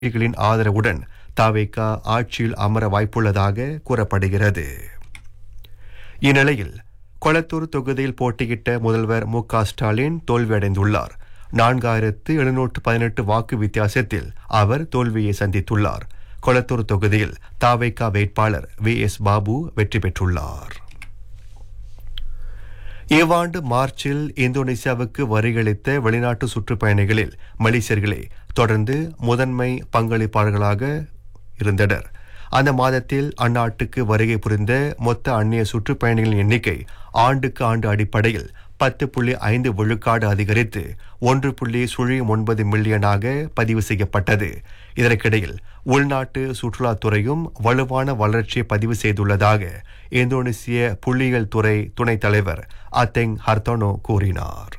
கட்சிகளின் ஆதரவுடன் தாவேகா ஆட்சியில் அமர வாய்ப்புள்ளதாக கூறப்படுகிறது இந்நிலையில் கொளத்தூர் தொகுதியில் போட்டியிட்ட முதல்வர் மு க ஸ்டாலின் தோல்வியடைந்துள்ளார் நான்காயிரத்து எழுநூற்று பதினெட்டு வாக்கு வித்தியாசத்தில் அவர் தோல்வியை சந்தித்துள்ளார் கொளத்தூர் தொகுதியில் தாவேகா வேட்பாளர் வி எஸ் பாபு வெற்றி பெற்றுள்ளார் இவ்வாண்டு மார்ச்சில் இந்தோனேசியாவுக்கு வரிகளித்த வெளிநாட்டு சுற்றுப்பயணிகளில் மலேசியர்களே தொடர்ந்து முதன்மை பங்களிப்பாளர்களாக இருந்தனர் அந்த மாதத்தில் அந்நாட்டுக்கு வருகை புரிந்த மொத்த அந்நிய சுற்றுப்பயணிகளின் எண்ணிக்கை ஆண்டுக்கு ஆண்டு அடிப்படையில் பத்து புள்ளி ஐந்து விழுக்காடு அதிகரித்து ஒன்று புள்ளி சுழியம் ஒன்பது மில்லியனாக பதிவு செய்யப்பட்டது இதற்கிடையில் உள்நாட்டு சுற்றுலாத்துறையும் வலுவான வளர்ச்சியை பதிவு செய்துள்ளதாக இந்தோனேசிய புள்ளியியல் துறை துணைத் தலைவர் அத்தெங் ஹர்தோனோ கூறினார்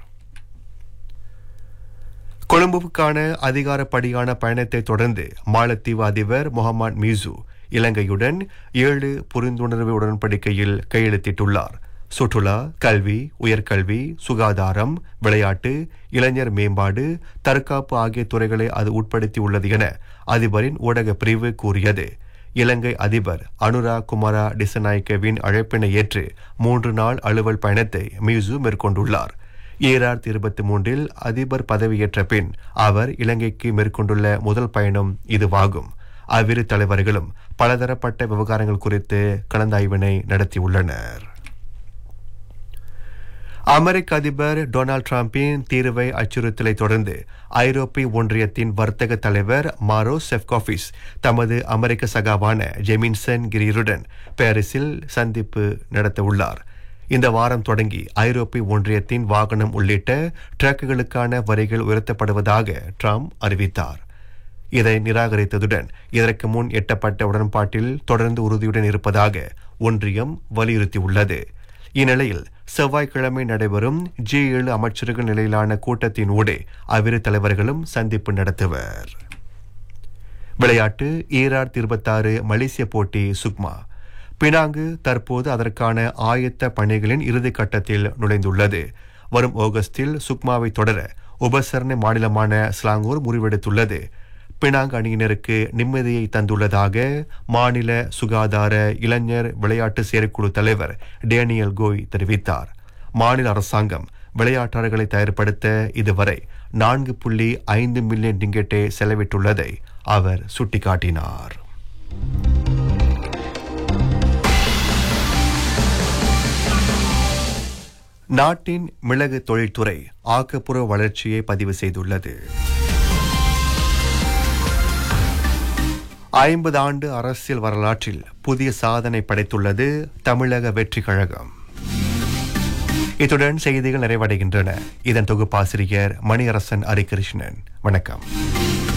கொழும்புவுக்கான அதிகாரப்படியான பயணத்தை தொடர்ந்து மாலத்தீவு அதிபர் முகமது மீசு இலங்கையுடன் ஏழு புரிந்துணர்வு உடன்படிக்கையில் கையெழுத்திட்டுள்ளார் சுற்றுலா கல்வி உயர்கல்வி சுகாதாரம் விளையாட்டு இளைஞர் மேம்பாடு தற்காப்பு ஆகிய துறைகளை அது உட்படுத்தியுள்ளது என அதிபரின் ஊடக பிரிவு கூறியது இலங்கை அதிபர் அனுரா குமாரா டிசநாயக்கவின் அழைப்பினை ஏற்று மூன்று நாள் அலுவல் பயணத்தை மியூசு மேற்கொண்டுள்ளார் ஈராயிரத்தி இருபத்தி மூன்றில் அதிபர் பதவியேற்ற பின் அவர் இலங்கைக்கு மேற்கொண்டுள்ள முதல் பயணம் இதுவாகும் அவ்விரு தலைவர்களும் பலதரப்பட்ட விவகாரங்கள் குறித்து கலந்தாய்வினை நடத்தியுள்ளனர் அமெரிக்க அதிபர் டொனால்ட் டிரம்பின் தீர்வை அச்சுறுத்தலை தொடர்ந்து ஐரோப்பிய ஒன்றியத்தின் வர்த்தக தலைவர் மாரோ செஃப்காபிஸ் தமது அமெரிக்க சகாவான ஜெமின்சன் கிரீருடன் பாரிஸில் சந்திப்பு நடத்த உள்ளார் இந்த வாரம் தொடங்கி ஐரோப்பிய ஒன்றியத்தின் வாகனம் உள்ளிட்ட ட்ரக்குகளுக்கான வரிகள் உயர்த்தப்படுவதாக ட்ரம்ப் அறிவித்தார் இதை நிராகரித்ததுடன் இதற்கு முன் எட்டப்பட்ட உடன்பாட்டில் தொடர்ந்து உறுதியுடன் இருப்பதாக ஒன்றியம் வலியுறுத்தியுள்ளது இந்நிலையில் செவ்வாய்க்கிழமை நடைபெறும் ஜி ஏழு அமைச்சர்கள் நிலையிலான கூட்டத்தின் ஊடே அவ்விரு தலைவர்களும் சந்திப்பு நடத்துவர் விளையாட்டு ஈராயிரத்தி இருபத்தாறு மலேசிய போட்டி சுக்மா பினாங்கு தற்போது அதற்கான ஆயத்த பணிகளின் இறுதி கட்டத்தில் நுழைந்துள்ளது வரும் ஆகஸ்டில் சுக்மாவை தொடர உபசரணை மாநிலமான ஸ்லாங்கூர் முடிவெடுத்துள்ளது பினாங் அணியினருக்கு நிம்மதியை தந்துள்ளதாக மாநில சுகாதார இளைஞர் விளையாட்டு செயற்குழு தலைவர் டேனியல் கோய் தெரிவித்தார் மாநில அரசாங்கம் விளையாட்டாளர்களை தயார்படுத்த இதுவரை நான்கு புள்ளி ஐந்து மில்லியன் டிங்கெட்டை செலவிட்டுள்ளதை அவர் சுட்டிக்காட்டினார் நாட்டின் மிளகு தொழில்துறை ஆக்கப்பூர்வ வளர்ச்சியை பதிவு செய்துள்ளது ஐம்பது ஆண்டு அரசியல் வரலாற்றில் புதிய சாதனை படைத்துள்ளது தமிழக வெற்றி கழகம் இத்துடன் செய்திகள் நிறைவடைகின்றன இதன் தொகுப்பாசிரியர் மணியரசன் ஹரிகிருஷ்ணன் வணக்கம்